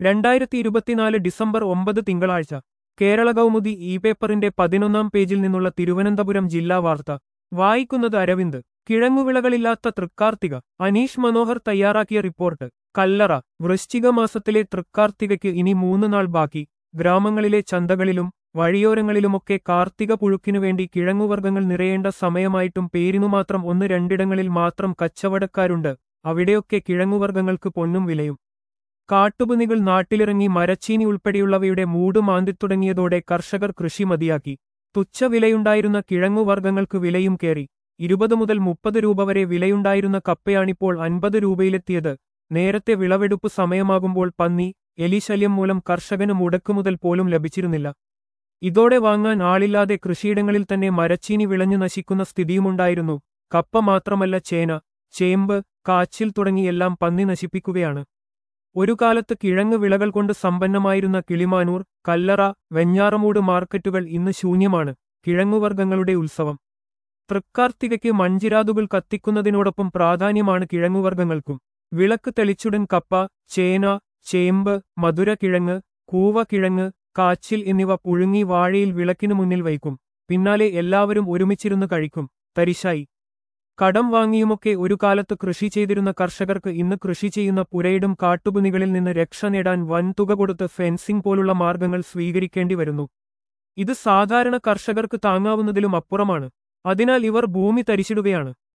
രണ്ടായിരത്തി ഇരുപത്തിനാല് ഡിസംബർ ഒമ്പത് തിങ്കളാഴ്ച കേരള കൗമുദി ഇ പേപ്പറിന്റെ പതിനൊന്നാം പേജിൽ നിന്നുള്ള തിരുവനന്തപുരം ജില്ലാ വാർത്ത വായിക്കുന്നത് അരവിന്ദ് കിഴങ്ങുവിളകളില്ലാത്ത തൃക്കാർത്തിക അനീഷ് മനോഹർ തയ്യാറാക്കിയ റിപ്പോർട്ട് കല്ലറ വൃശ്ചിക മാസത്തിലെ തൃക്കാർത്തികയ്ക്ക് ഇനി മൂന്ന് നാൾ ബാക്കി ഗ്രാമങ്ങളിലെ ചന്തകളിലും വഴിയോരങ്ങളിലുമൊക്കെ കാർത്തിക പുഴുക്കിനു വേണ്ടി കിഴങ്ങുവർഗ്ഗങ്ങൾ നിറയേണ്ട സമയമായിട്ടും പേരിനുമാത്രം ഒന്ന് രണ്ടിടങ്ങളിൽ മാത്രം കച്ചവടക്കാരുണ്ട് അവിടെയൊക്കെ കിഴങ്ങുവർഗ്ഗങ്ങൾക്ക് പൊന്നും വിലയും കാട്ടുപുനികൾ നാട്ടിലിറങ്ങി മരച്ചീനി ഉൾപ്പെടെയുള്ളവയുടെ മൂട് മാന്തിത്തുടങ്ങിയതോടെ കർഷകർ കൃഷി മതിയാക്കി തുച്ഛവിലയുണ്ടായിരുന്ന കിഴങ്ങുവർഗ്ഗങ്ങൾക്ക് വിലയും കയറി ഇരുപത് മുതൽ മുപ്പത് രൂപ വരെ വിലയുണ്ടായിരുന്ന കപ്പയാണിപ്പോൾ അൻപത് രൂപയിലെത്തിയത് നേരത്തെ വിളവെടുപ്പ് സമയമാകുമ്പോൾ പന്നി എലിശല്യം മൂലം കർഷകന് മുടക്കുമുതൽ പോലും ലഭിച്ചിരുന്നില്ല ഇതോടെ വാങ്ങാൻ ആളില്ലാതെ കൃഷിയിടങ്ങളിൽ തന്നെ മരച്ചീനി വിളഞ്ഞു നശിക്കുന്ന സ്ഥിതിയുമുണ്ടായിരുന്നു കപ്പ മാത്രമല്ല ചേന ചേമ്പ് കാച്ചിൽ തുടങ്ങിയെല്ലാം പന്നി നശിപ്പിക്കുകയാണ് ഒരു കാലത്ത് കിഴങ്ങ് വിളകൾ കൊണ്ട് സമ്പന്നമായിരുന്ന കിളിമാനൂർ കല്ലറ വെഞ്ഞാറമൂട് മാർക്കറ്റുകൾ ഇന്ന് ശൂന്യമാണ് കിഴങ്ങുവർഗ്ഗങ്ങളുടെ ഉത്സവം തൃക്കാർത്തികയ്ക്ക് മൺചിരാതുകൾ കത്തിക്കുന്നതിനോടൊപ്പം പ്രാധാന്യമാണ് കിഴങ്ങുവർഗ്ഗങ്ങൾക്കും വിളക്ക് തെളിച്ചുടൻ കപ്പ ചേന ചേമ്പ് മധുരക്കിഴങ്ങ് കൂവക്കിഴങ്ങ് കാച്ചിൽ എന്നിവ പുഴുങ്ങി വാഴയിൽ വിളക്കിനു മുന്നിൽ വയ്ക്കും പിന്നാലെ എല്ലാവരും ഒരുമിച്ചിരുന്ന് കഴിക്കും തരിശായി കടം വാങ്ങിയുമൊക്കെ ഒരു കാലത്ത് കൃഷി ചെയ്തിരുന്ന കർഷകർക്ക് ഇന്ന് കൃഷി ചെയ്യുന്ന പുരയിടും കാട്ടുപുനികളിൽ നിന്ന് രക്ഷ നേടാൻ വൻതുക കൊടുത്ത് ഫെൻസിംഗ് പോലുള്ള മാർഗങ്ങൾ സ്വീകരിക്കേണ്ടി വരുന്നു ഇത് സാധാരണ കർഷകർക്ക് താങ്ങാവുന്നതിലും അപ്പുറമാണ് അതിനാൽ ഇവർ ഭൂമി തരിച്ചിടുകയാണ്